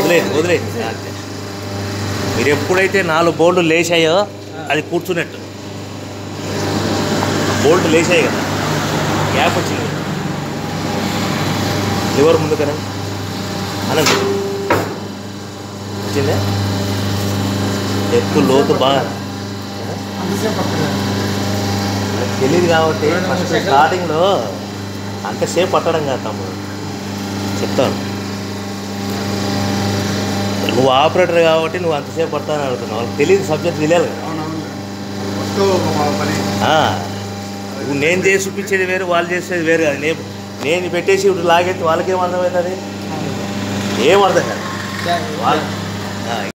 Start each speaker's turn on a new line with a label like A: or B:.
A: వదిలేదు వదిలేదు అంతే మీరు ఎప్పుడైతే నాలుగు బోల్డ్ లేచాయో అది కూర్చున్నట్టు బోల్డ్ లేచాయి కదా గ్యాప్ వచ్చింది లివర్ ముందు కదా అనండి వచ్చిందా ఎత్తు లోతు బాగా
B: అంతసేపు పడుతుంది
A: నాకు తెలియదు కాబట్టి ఫస్ట్ స్టార్టింగ్లో అంతసేపు పట్టడం కాదు తమ్ముడు చెప్తాను నువ్వు ఆపరేటర్ కాబట్టి నువ్వు అంతసేపు పడతానని అడుగుతున్నావు వాళ్ళకి తెలియదు సబ్జెక్ట్ తెలియాలి కదా
B: అవునవును వస్తూ మా పని
A: ఆ, నువ్వు నేను చేసి చూపించేది వేరు వాళ్ళు చేసేది వేరు కాదు నేను నేను పెట్టేసి ఇప్పుడు లాగెత్తి వాళ్ళకేం అర్థమవుతుంది ఏం అర్థం కాదు
B: అవును.
A: వాళ్ళు ఆ,